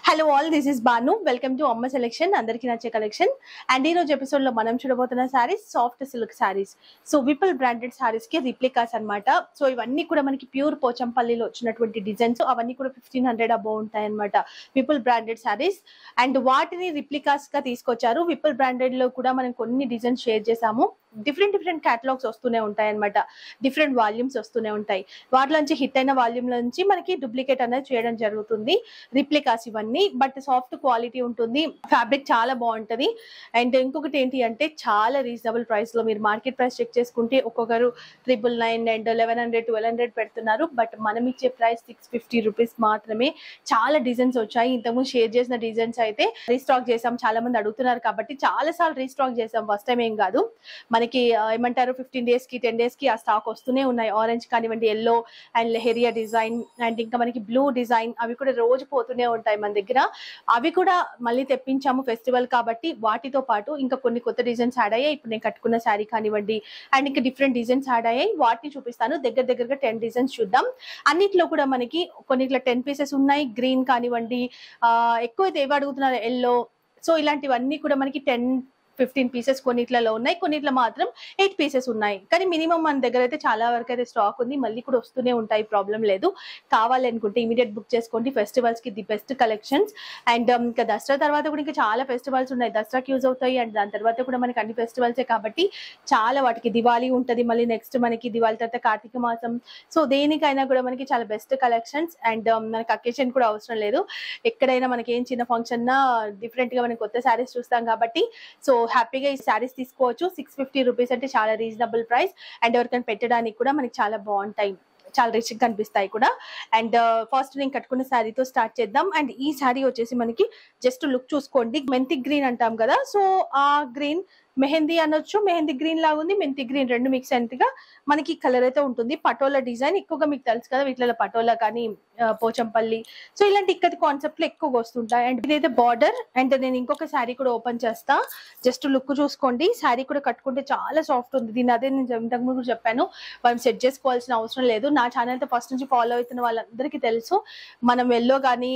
hello all this is Banu welcome to అమ్మ selection అందరికి నచ్చే కలెక్షన్ అండ్ ఈ రోజు ఎపిసోడ్ లో మనం చూడబోతున్న saris soft silk saris so Vipul branded saris కి రిప్లికాస్ అన్నమాట సో ఇవన్నీ కూడా మనకి ప్యూర్ పోచంపల్లిలో వచ్చినటువంటి డిజైన్స్ అవన్నీ కూడా ఫిఫ్టీన్ హండ్రెడ్ అబౌ ఉంటాయి అనమాట విపుల్ బ్రాండెడ్ సారీస్ అండ్ వాటిని రిప్లికాస్ గా తీసుకొచ్చారు విపుల్ బ్రాండెడ్ లో కూడా మనం కొన్ని డిజైన్స్ షేర్ చేసాము డిఫరెంట్ డిఫరెంట్ క్యాటలాగ్స్ వస్తూనే ఉంటాయి అనమాట డిఫరెంట్ వాల్యూమ్స్ వస్తూనే ఉంటాయి వాటిలోంచి హిట్ అయిన వాల్యూమ్ నుంచి మనకి డూప్లికేట్ అనేది చేయడం జరుగుతుంది రిప్లికాస్ ఇవన్నీ బట్ సాఫ్ట్ క్వాలిటీ ఉంటుంది ఫ్యాబ్రిక్ చాలా బాగుంటది అండ్ ఇంకొకటి ఏంటి అంటే చాలా రీజనబుల్ ప్రైస్ లో మీరు మార్కెట్ ప్రైస్ చెక్ చేసుకుంటే ఒక్కొక్కరు triple nine and eleven hundred twelve hundred పెడుతున్నారు బట్ మనం ఇచ్చే ప్రైస్ సిక్స్ ఫిఫ్టీ రూపీస్ మాత్రమే చాలా డిజైన్స్ వచ్చాయి ఇంతకుముందు షేర్ చేసిన డిజైన్స్ అయితే రీస్టాక్ చేసాం చాలా మంది అడుగుతున్నారు కాబట్టి చాలా సార్లు రీస్టాక్ చేసాం ఫస్ట్ టైం ఏం కాదు మనకి ఆ, ఏమంటారు ఫిఫ్టీన్ డేస్ కి టెన్ డేస్ కి ఆ స్టాక్ వస్తూనే ఉన్నాయి ఆరెంజ్ కానివ్వండి yellow and leheriya design and ఇంకా మనకి బ్లూ డిజైన్ అవి కూడా రోజు పోతూనే ఉంటాయి మన దగ్గర అవి కూడా మళ్ళీ తెప్పించాము ఫెస్టివల్ కాబట్టి వాటితో పాటు ఇంకా కొన్ని కొత్త డిజైన్స్ యాడ్ అయ్యాయి ఇప్పుడు నేను కట్టుకున్న శారీ కానివ్వండి అండ్ ఇంకా డిఫరెంట్ డిజైన్స్ యాడ్ అయ్యాయి వాటిని చూపిస్తాను దగ్గర దగ్గరగా టెన్ డిజైన్స్ చూద్దాం అన్నిట్లో కూడా మనకి కొన్నిట్లో టెన్ పీసెస్ ఉన్నాయి గ్రీన్ కానివ్వండి ఆ, ఎక్కువ అయితే ఏవి అడుగుతున్నారు ఎల్లో సో ఇలాంటివన్నీ కూడా మనకి టెన్ ఫిఫ్టీన్ పీసెస్ కొన్నిట్లలో ఉన్నాయి కొన్నిట్లో మాత్రం ఎయిట్ పీసెస్ ఉన్నాయి కానీ మినిమం మన దగ్గర అయితే చాలా వరకు అయితే స్టాక్ ఉంది మళ్ళీ కూడా వస్తూనే ఉంటాయి ప్రాబ్లం లేదు కావాలి అనుకుంటే ఇమీడియట్ బుక్ చేసుకోండి ఫెస్టివల్స్ కి ది బెస్ట్ కలెక్షన్స్ అండ్ ఇంకా దసరా తర్వాత కూడా ఇంకా చాలా ఫెస్టివల్స్ ఉన్నాయి దసరాకి యూజ్ అవుతాయి అండ్ దాని తర్వాత కూడా మనకి అన్ని ఫెస్టివల్సే కాబట్టి చాలా వాటికి దివాళీ ఉంటది మళ్ళీ నెక్స్ట్ మనకి దివాళీ తర్వాత కార్తీక మాసం సో దేనికైనా కూడా మనకి చాలా బెస్ట్ కలెక్షన్స్ అండ్ మనకి అకేషన్ కూడా అవసరం లేదు ఎక్కడైనా మనకి ఏం చిన్న ఫంక్షన్ డిఫరెంట్ గా మనం కొత్త శారీస్ చూస్తాం కాబట్టి సో హ్యాపీగా ఈ శారీస్ తీసుకోవచ్చు సిక్స్ ఫిఫ్టీ రూపీస్ అంటే చాలా రీజనబుల్ ప్రైస్ అండ్ ఎవరికైనా పెట్టడానికి కూడా మనకి చాలా బాగుంటాయి చాలా రిచ్ కనిపిస్తాయి కూడా అండ్ ఫస్ట్ నేను కట్టుకున్న శారీతో స్టార్ట్ చేద్దాం అండ్ ఈ శారీ వచ్చేసి మనకి జస్ట్ లుక్ చూసుకోండి మెంతి గ్రీన్ అంటాం కదా సో ఆ గ్రీన్ మెహందీ అనొచ్చు మెహందీ గ్రీన్ లాగా ఉంది మెంతి గ్రీన్ రెండు మిక్స్ అయినట్టుగా మనకి కలర్ అయితే ఉంటుంది పటోలా డిజైన్ ఎక్కువగా మీకు తెలుసు కదా వీటిలో పటోలా కానీ ఆ, పోచంపల్లి సో ఇలాంటి ఇక్కడి కాన్సెప్ట్లు ఎక్కువగా వస్తుంటాయి అండ్ ఇదైతే బార్డర్ అండ్ నేను ఇంకొక శారీ కూడా ఓపెన్ చేస్తా జస్ట్ లుక్ చూసుకోండి శారీ కూడా కట్టుకుంటే చాలా సాఫ్ట్ ఉంది దీని అదే నేను ఇంతకు ముందు చెప్పాను మనం సెట్ చేసుకోవాల్సిన అవసరం లేదు నా ఛానల్ తో ఫస్ట్ నుంచి ఫాలో అవుతున్న వాళ్ళందరికీ తెలుసు మనం ఎల్లో కానీ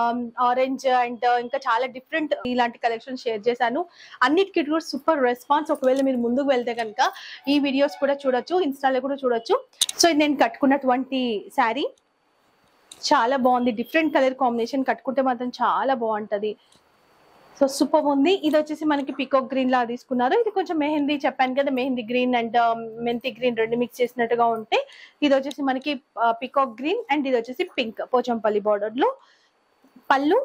ఆరెంజ్ అండ్ ఇంకా చాలా డిఫరెంట్ ఇలాంటి కలెక్షన్ షేర్ చేశాను అన్నిటికీ కూడా సూపర్ రెస్పాన్స్ ఒకవేళ మీరు ముందుకు వెళ్తే కనుక ఈ వీడియోస్ కూడా చూడొచ్చు ఇన్స్టాలో కూడా చూడొచ్చు సో ఇది నేను కట్టుకున్నటువంటి శారీ చాలా బాగుంది డిఫరెంట్ కలర్ కాంబినేషన్ కట్టుకుంటే మాత్రం చాలా బాగుంటది సో సూపర్ ఉంది ఇది వచ్చేసి మనకి పికాక్ గ్రీన్ లా తీసుకున్నారు ఇది కొంచెం మెహందీ చెప్పాను కదా మెహందీ గ్రీన్ అండ్ మెంతి గ్రీన్ రెండు మిక్స్ చేసినట్టుగా ఉంటే ఇది వచ్చేసి మనకి పికాక్ గ్రీన్ అండ్ ఇది వచ్చేసి పింక్ పోచంపల్లి బార్డర్ లో పళ్ళు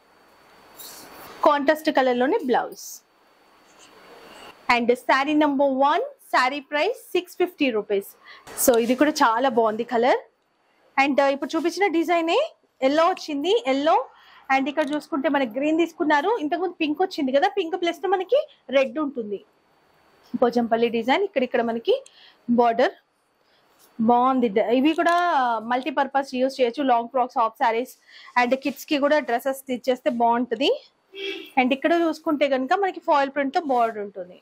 కాంట్రాస్ట్ కలర్ లోనే blouse and sari number one sari price six fifty rupees so ఇది కూడా చాలా బాగుంది కలర్ అండ్ ఇప్పుడు చూపించిన డిజైనే ఎల్లో వచ్చింది ఎల్లో అండ్ ఇక్కడ చూసుకుంటే మనకి గ్రీన్ తీసుకున్నారు ఇంతకుముందు పింక్ వచ్చింది కదా పింక్ ప్లస్ మనకి రెడ్ ఉంటుంది పోచంపల్లి డిజైన్ ఇక్కడ ఇక్కడ మనకి బార్డర్ బాగుంది డ- ఇవి కూడా మల్టీపర్పస్ యూస్ చేయొచ్చు long frocks half saris and kids కి కూడా డ్రెస్సెస్ స్టిచ్ చేస్తే బాగుంటుంది అండ్ ఇక్కడ చూసుకుంటే కనుక మనకి ఫాయిల్ ప్రింట్ తో బార్డర్ ఉంటుంది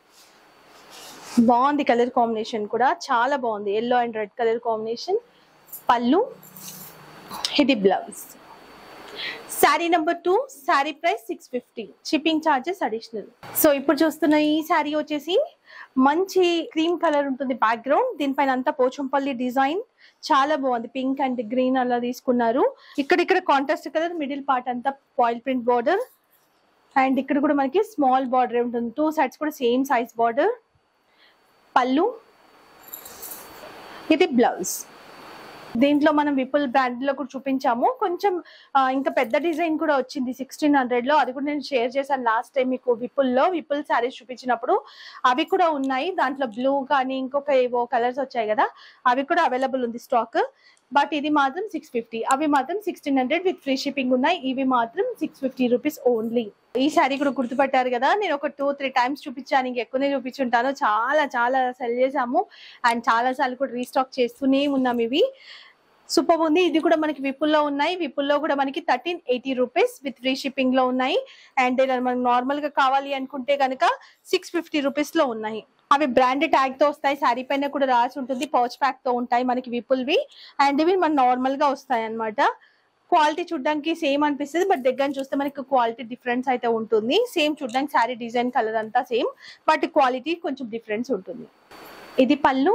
బాగుంది కలర్ కాంబినేషన్ కూడా చాలా బాగుంది yellow and red colour combination పళ్ళు ఇది blouse sari number two sari price six fifty shipping charges additional so ఇప్పుడు చూస్తున్న ఈ శారీ వచ్చేసి మంచి క్రీమ్ కలర్ ఉంటుంది బ్యాక్గ్రౌండ్ దీనిపైన అంతా పోచంపల్లి డిజైన్ చాలా బాగుంది పింక్ అండ్ గ్రీన్ అలా తీసుకున్నారు ఇక్కడ ఇక్కడ కాంట్రాస్ట్ కలర్ మిడిల్ పార్ట్ అంతా పాయిల్ ప్రింట్ బార్డర్ అండ్ ఇక్కడ కూడా మనకి స్మాల్ బార్డర్ ఉంటుంది టూ సైడ్స్ కూడా సేమ్ సైజ్ బార్డర్ పళ్ళు ఇది బ్లౌజ్ దీంట్లో మనం విపుల్ బ్రాండ్ లో కూడా చూపించాము కొంచెం ఆ, ఇంకా పెద్ద డిజైన్ కూడా వచ్చింది సిక్స్టీన్ హండ్రెడ్ లో అది కూడా నేను షేర్ చేశాను లాస్ట్ టైం మీకు విపుల్ లో విపుల్ శారీస్ చూపించినప్పుడు అవి కూడా ఉన్నాయి దాంట్లో బ్లూ కానీ ఇంకొక ఏవో కలర్స్ వచ్చాయి కదా అవి కూడా అవైలబుల్ ఉంది స్టాక్ బట్ ఇది మాత్రం సిక్స్ ఫిఫ్టీ అవి మాత్రం sixteen hundred with free shipping ఉన్నాయి ఇవి మాత్రం సిక్స్ ఫిఫ్టీ రూపీస్ ఓన్లీ ఈ శారీ కూడా గుర్తుపట్టారు కదా నేను ఒక టూ త్రీ టైమ్స్ చూపించాను ఇంక ఎక్కువనే చూపించుంటాను చాలా చాలా సెల్ చేసాము అండ్ చాలా సార్లు కూడా రీస్టాక్ చేస్తూనే ఉన్నాం ఇవి సూపర్ ఉంది ఇది కూడా మనకి విపుల్లో ఉన్నాయి విపుల్లో కూడా మనకి thirteen eighty rupees with free shipping లో ఉన్నాయి అండ్ ఇలా మనకు నార్మల్ గా కావాలి అనుకుంటే కనుక సిక్స్ ఫిఫ్టీ రూపీస్ లో ఉన్నాయి అవి బ్రాండ్ ట్యాగ్ తో వస్తాయి శారీ పైన కూడా రాసి ఉంటుంది పౌచ్ ప్యాక్ తో ఉంటాయి మనకి విపుల్వి అండ్ ఇవి మన నార్మల్ గా వస్తాయి అన్నమాట క్వాలిటీ చూడడానికి సేమ్ అనిపిస్తుంది బట్ దగ్గర చూస్తే మనకి క్వాలిటీ డిఫరెన్స్ అయితే ఉంటుంది సేమ్ చూడడానికి శారీ డిజైన్ కలర్ అంతా సేమ్ బట్ క్వాలిటీ కొంచెం డిఫరెన్స్ ఉంటుంది ఇది పళ్ళు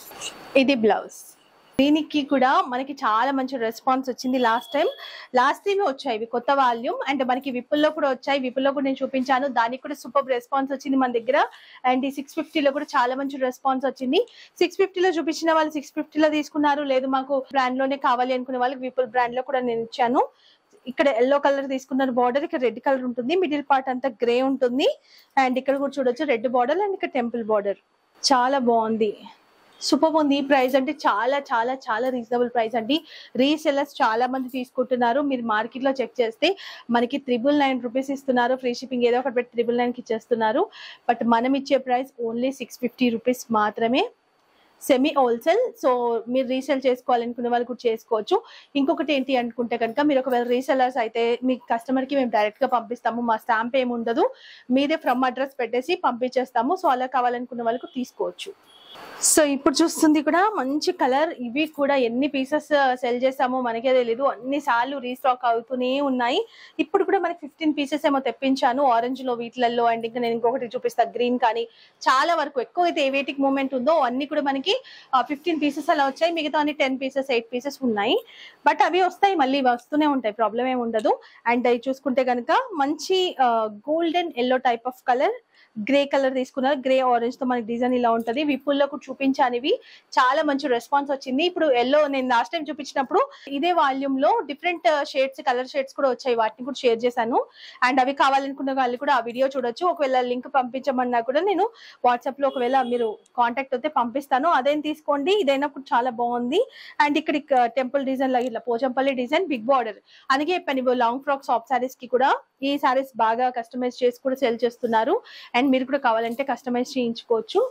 ఇది బ్లౌజ్ దీనికి కూడా మనకి చాలా మంచి రెస్పాన్స్ వచ్చింది లాస్ట్ టైం లాస్ట్ టైం వచ్చాయి ఇవి కొత్త వాల్యూమ్ అండ్ మనకి విప్పుల్లో కూడా వచ్చాయి విప్పుల్లో కూడా నేను చూపించాను దానికి కూడా సూపర్ రెస్పాన్స్ వచ్చింది మన దగ్గర అండ్ ఈ సిక్స్ ఫిఫ్టీలో కూడా చాలా మంచి రెస్పాన్స్ వచ్చింది సిక్స్ ఫిఫ్టీలో చూపించిన వాళ్ళు సిక్స్ ఫిఫ్టీలో తీసుకున్నారు లేదు మాకు బ్రాండ్ లోనే కావాలి అనుకునే వాళ్ళకి విపుల్ బ్రాండ్ లో కూడా నేను ఇచ్చాను ఇక్కడ ఎల్లో కలర్ తీసుకున్నారు బార్డర్ ఇక్కడ రెడ్ కలర్ ఉంటుంది మిడిల్ పార్ట్ అంతా గ్రే ఉంటుంది అండ్ ఇక్కడ కూడా చూడొచ్చు రెడ్ బార్డర్ అండ్ ఇక్కడ టెంపుల్ బార్డర్ చాలా బాగుంది సూపర్ ఉంది ఈ ప్రైస్ అంటే చాలా చాలా చాలా రీజనబుల్ ప్రైస్ అండి రీసెల్లర్స్ చాలా మంది తీసుకుంటున్నారు మీరు మార్కెట్ లో చెక్ చేస్తే మనకి త్రిబుల్ నైన్ రూపీస్ ఇస్తున్నారు ఫ్రీ షిప్పింగ్ ఏదో ఒకటి పెట్టి త్రిబుల్ నైన్ కి ఇచ్చేస్తున్నారు బట్ మనం ఇచ్చే price only six fifty rupees మాత్రమే సెమీ హోల్సేల్ సో మీరు రీసేల్ చేసుకోవాలనుకునే వాళ్ళు కూడా చేసుకోవచ్చు ఇంకొకటి ఏంటి అనుకుంటే కనుక మీరు ఒకవేళ రీసెలర్స్ అయితే మీ కస్టమర్ కి మేము డైరెక్ట్ గా పంపిస్తాము మా స్టాంప్ ఏమి ఉండదు మీదే ఫ్రమ్ అడ్రస్ పెట్టేసి పంపించేస్తాము సో అలా కావాలనుకున్న వాళ్ళకు తీసుకోవచ్చు సో ఇప్పుడు చూస్తుంది కూడా మంచి కలర్ ఇవి కూడా ఎన్ని పీసెస్ సెల్ చేసామో మనకే తెలీదు అన్ని సార్లు రీస్టాక్ అవుతూనే ఉన్నాయి ఇప్పుడు కూడా మనకి ఫిఫ్టీన్ పీసెస్ ఏమో తెప్పించాను ఆరెంజ్ లో వీటిలలో అండ్ ఇంకా నేను ఇంకొకటి చూపిస్తా గ్రీన్ కానీ చాలా వరకు ఎక్కువ అయితే ఏ వేటికి మూమెంట్ ఉందో అన్ని కూడా మనకి ఫిఫ్టీన్ పీసెస్ అలా వచ్చాయి మిగతా అన్ని టెన్ పీసెస్ ఎయిట్ పీసెస్ ఉన్నాయి బట్ అవి వస్తాయి మళ్ళీ వస్తూనే ఉంటాయి ప్రాబ్లం ఏమి ఉండదు అండ్ అవి చూసుకుంటే కనుక మంచి golden yellow type of colour grey colour తీసుకున్నారు గ్రే ఆరెంజ్ తో మనకి డిజైన్ ఇలా ఉంటది విపుల్లో కూడా చూపించాను ఇవి చాలా మంచి రెస్పాన్స్ వచ్చింది ఇప్పుడు ఎల్లో నేను లాస్ట్ టైం చూపించినప్పుడు ఇదే వాల్యూమ్ లో డిఫరెంట్ షేడ్స్ కలర్ షేడ్స్ కూడా వచ్చాయి వాటిని కూడా షేర్ చేశాను అండ్ అవి కావాలనుకున్న వాళ్ళు కూడా ఆ వీడియో చూడొచ్చు ఒకవేళ లింక్ పంపించమన్నా కూడా నేను వాట్సాప్ లో ఒకవేళ మీరు కాంటాక్ట్ అయితే పంపిస్తాను అదేం తీసుకోండి ఇదైనా కూడా చాలా బాగుంది అండ్ ఇక్కడ టెంపుల్ డిజైన్ లాగా ఇట్లా పోచంపల్లి డిజైన్ బిగ్ బార్డర్ అందుకే చెప్పాను లాంగ్ ఫ్రాక్ సాఫ్ట్ సారీస్ కి కూడా ఈ సారీస్ బాగా కస్టమైజ్ చేసి కూడా సెల్ చేస్తున్నారు అండ్ మీరు కూడా కావాలంటే కస్టమైజ్ చేయించుకోవచ్చు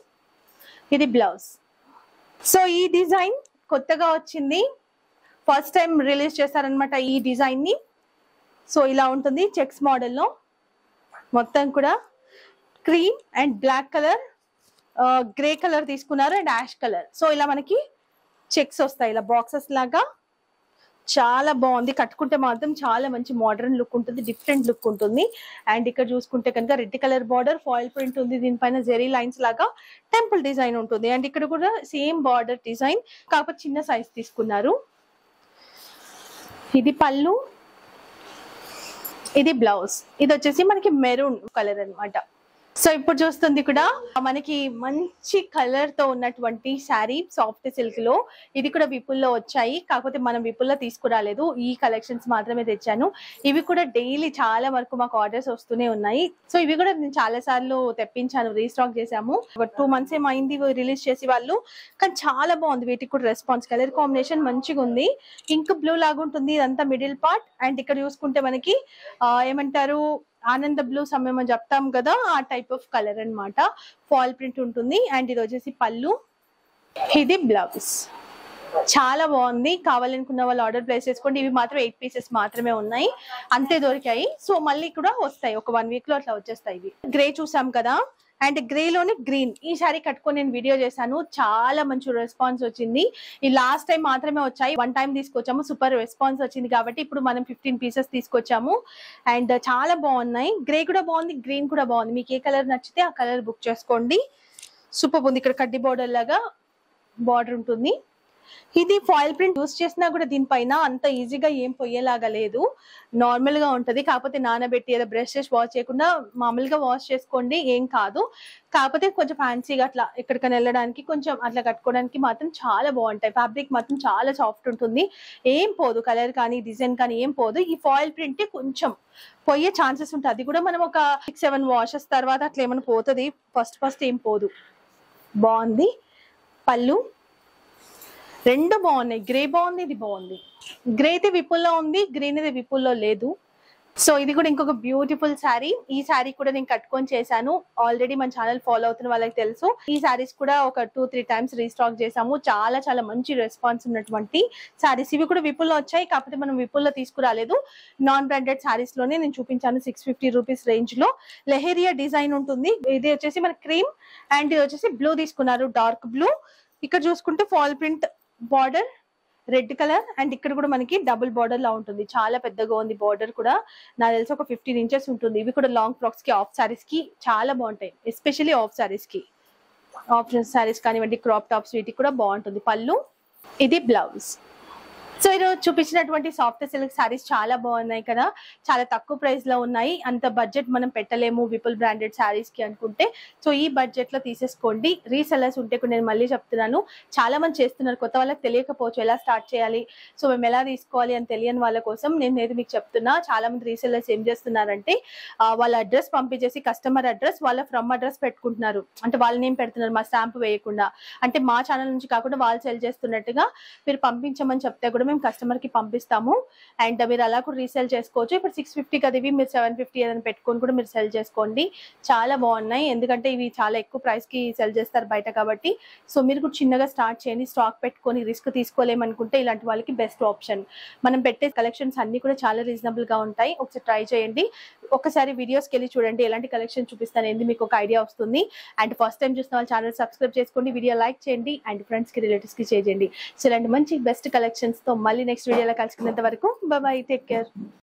ఇది బ్లౌజ్ సో ఈ డిజైన్ కొత్తగా వచ్చింది ఫస్ట్ టైం రిలీజ్ చేశారనమాట ఈ డిజైన్ ని సో ఇలా ఉంటుంది చెక్స్ మోడల్లో మొత్తం కూడా cream and black colour grey colour తీసుకున్నారు అండ్ యాష్ కలర్ సో ఇలా మనకి చెక్స్ వస్తాయి ఇలా బాక్సెస్ లాగా చాలా బాగుంది కట్టుకుంటే మాత్రం చాలా మంచి మోడర్న్ లుక్ ఉంటుంది డిఫరెంట్ లుక్ ఉంటుంది అండ్ ఇక్కడ చూసుకుంటే కనుక red colour border foil print ఉంది దీనిపైన జెరీ లైన్స్ లాగా టెంపుల్ డిజైన్ ఉంటుంది అండ్ ఇక్కడ కూడా సేమ్ బార్డర్ డిజైన్ కాకపోతే చిన్న సైజ్ తీసుకున్నారు ఇది పళ్ళు ఇది బ్లౌజ్ ఇది వచ్చేసి మనకి మెరూన్ కలర్ అన్నమాట సో ఇప్పుడు చూస్తుంది కూడా మనకి మంచి కలర్ తో ఉన్నటువంటి శారీ సాఫ్ట్ సిల్క్ లో ఇది కూడా విపుల్లో వచ్చాయి కాకపోతే మనం విపుల్లో తీసుకురాలేదు ఈ కలెక్షన్స్ మాత్రమే తెచ్చాను ఇవి కూడా డైలీ చాలా వరకు మాకు ఆర్డర్స్ వస్తూనే ఉన్నాయి సో ఇవి కూడా నేను చాలా సార్లు తెప్పించాను రీస్టాక్ చేశాము ఒక టూ మంత్స్ ఏమైంది రిలీజ్ చేసి వాళ్ళు కానీ చాలా బాగుంది వీటికి కూడా రెస్పాన్స్ కలర్ కాంబినేషన్ మంచిగా ఉంది ఇంక్ బ్లూ లాగా ఉంటుంది ఇదంతా మిడిల్ పార్ట్ అండ్ ఇక్కడ చూసుకుంటే మనకి ఆ, ఏమంటారు ఆనంద బ్లూ సమయం అని చెప్తాం కదా ఆ టైప్ ఆఫ్ కలర్ అన్నమాట ఫాల్ ప్రింట్ ఉంటుంది అండ్ ఇది వచ్చేసి పళ్ళు ఇది బ్లౌజ్ చాలా బాగుంది కావాలనుకున్న వాళ్ళు ఆర్డర్ ప్లేస్ చేసుకోండి ఇవి మాత్రం ఎయిట్ పీసెస్ మాత్రమే ఉన్నాయి అంతే దొరికాయి సో మళ్ళీ కూడా వస్తాయి ఒక వన్ వీక్ లో అట్లా వచ్చేస్తాయి ఇవి గ్రే చూసాం కదా అండ్ గ్రే లోనే గ్రీన్ ఈ సారీ కట్టుకొని నేను వీడియో చేశాను చాలా మంచి రెస్పాన్స్ వచ్చింది ఈ లాస్ట్ టైం మాత్రమే వచ్చాయి వన్ టైం తీసుకొచ్చాము సూపర్ రెస్పాన్స్ వచ్చింది కాబట్టి ఇప్పుడు మనం ఫిఫ్టీన్ పీసెస్ తీసుకొచ్చాము అండ్ చాలా బాగున్నాయి గ్రే కూడా బాగుంది గ్రీన్ కూడా బాగుంది మీకు ఏ కలర్ నచ్చితే ఆ కలర్ బుక్ చేసుకోండి సూపర్ ఉంది ఇక్కడ కడ్డీ బార్డర్ లాగా బార్డర్ ఉంటుంది ఇది ఫాయిల్ ప్రింట్ యూస్ చేసినా కూడా దీనిపైన అంత ఈజీగా ఏం పొయ్యేలాగా లేదు నార్మల్ గా ఉంటది కాకపోతే నానబెట్టి ఏదో బ్రష్ చేసి వాష్ చేయకుండా మామూలుగా వాష్ చేసుకోండి ఏం కాదు కాకపోతే కొంచెం ఫ్యాన్సీగా అట్లా ఎక్కడికైనా వెళ్ళడానికి కొంచెం అట్లా కట్టుకోవడానికి మాత్రం చాలా బాగుంటాయి ఫ్యాబ్రిక్ మాత్రం చాలా సాఫ్ట్ ఉంటుంది ఏం పోదు కలర్ కానీ డిజైన్ కానీ ఏం పోదు ఈ ఫాయిల్ ప్రింట్ కొంచెం పోయే ఛాన్సెస్ ఉంటాయి అది కూడా మనం ఒక సిక్స్ సెవెన్ వాషెస్ తర్వాత అట్లా ఏమైనా పోతుంది ఫస్ట్ ఫస్ట్ ఏం పోదు బాగుంది పళ్ళు రెండు బాగున్నాయి గ్రే బాగుంది ఇది బాగుంది గ్రే అయితే విపుల్లో ఉంది గ్రీన్ అయితే విపుల్లో లేదు సో ఇది కూడా ఇంకొక బ్యూటిఫుల్ శారీ ఈ శారీ కూడా నేను కట్టుకొని చేశాను ఆల్రెడీ మన ఛానల్ ఫాలో అవుతున్న వాళ్ళకి తెలుసు ఈ శారీస్ కూడా ఒక టూ త్రీ టైమ్స్ రీస్టాక్ చేసాము చాలా చాలా మంచి రెస్పాన్స్ ఉన్నటువంటి శారీస్ ఇవి కూడా విపుల్లో వచ్చాయి కాకపోతే మనం విపుల్లో తీసుకురాలేదు నాన్ బ్రాండెడ్ శారీస్ లోనే నేను చూపించాను సిక్స్ ఫిఫ్టీ రూపీస్ రేంజ్ లో లెహేరియా డిజైన్ ఉంటుంది ఇది వచ్చేసి మన క్రీమ్ అండ్ ఇది వచ్చేసి బ్లూ తీసుకున్నారు డార్క్ బ్లూ ఇక్కడ చూసుకుంటే foil print border red colour and ఇక్కడ కూడా మనకి డబుల్ బార్డర్ లా ఉంటుంది చాలా పెద్దగా ఉంది బార్డర్ కూడా నాకు తెలిసి ఒక ఫిఫ్టీన్ ఇంచెస్ ఉంటుంది ఇవి కూడా లాంగ్ ఫ్రాక్స్ కి ఆఫ్ సారీస్ కి చాలా బాగుంటాయి ఎస్పెషల్లీ ఆఫ్ సారీస్ కి ఆఫ్ సారీస్ కానివ్వండి క్రాప్ టాప్స్ వీటికి కూడా బాగుంటుంది పళ్ళు ఇది బ్లౌజ్ సో ఈరోజు చూపించినటువంటి సాఫ్ట్ సిల్క్ సారీస్ చాలా బాగున్నాయి కదా చాలా తక్కువ ప్రైస్ లో ఉన్నాయి అంత బడ్జెట్ మనం పెట్టలేము విపుల్ బ్రాండెడ్ సారీస్ కి అనుకుంటే సో ఈ బడ్జెట్ లో తీసేసుకోండి రీసెల్లర్స్ ఉంటే కూడా నేను మళ్ళీ చెప్తున్నాను చాలా మంది చేస్తున్నారు కొత్త వాళ్ళకి తెలియకపోవచ్చు ఎలా స్టార్ట్ చేయాలి సో మేము ఎలా తీసుకోవాలి అని తెలియని వాళ్ళ కోసం నేను ఏది మీకు చెప్తున్నా చాలా మంది రీసెల్లర్స్ ఏం చేస్తున్నారంటే ఆ, వాళ్ళ అడ్రస్ పంపించేసి కస్టమర్ అడ్రస్ వాళ్ళ ఫ్రమ్ అడ్రస్ పెట్టుకుంటున్నారు అంటే వాళ్ళ నేమ్ పెడుతున్నారు మా స్టాంప్ వేయకుండా అంటే మా ఛానల్ నుంచి కాకుండా వాళ్ళు సెల్ చేస్తున్నట్టుగా మీరు పంపించమని చెప్తే కూడా మేము కస్టమర్ కి పంపిస్తాము అండ్ మీరు అలా కూడా రీసేల్ చేసుకోవచ్చు ఇప్పుడు సిక్స్ ఫిఫ్టీ కదా ఇవి మీరు సెవెన్ ఫిఫ్టీ ఏదైనా పెట్టుకొని కూడా మీరు సెల్ చేసుకోండి చాలా బాగున్నాయి ఎందుకంటే ఇవి చాలా ఎక్కువ ప్రైస్ కి సెల్ చేస్తారు బయట కాబట్టి సో మీరు కూడా చిన్నగా స్టార్ట్ చేయండి స్టాక్ పెట్టుకొని రిస్క్ తీసుకోలేమనుకుంటే ఇలాంటి వాళ్ళకి బెస్ట్ ఆప్షన్ మనం పెట్టే కలెక్షన్స్ అన్ని కూడా చాలా రీజనబుల్ గా ఉంటాయి ఒకసారి ట్రై చేయండి ఒకసారి వీడియోస్కి వెళ్ళి చూడండి ఎలాంటి కలెక్షన్ చూపిస్తాను ఏంది మీకు ఒక ఐడియా వస్తుంది అండ్ ఫస్ట్ టైం చూసిన వాళ్ళ ఛానల్ సబ్స్క్రైబ్ చేసుకోండి వీడియో లైక్ చేయండి అండ్ ఫ్రెండ్స్ కి రిలేటివ్స్ కి షేర్ చేయండి సో ఇలాంటి మంచి బెస్ట్ కలెక్షన్స్ తో మళ్ళీ నెక్స్ట్ వీడియోలో కలుసుకునేంత వరకు బాయ్ టేక్ కేర్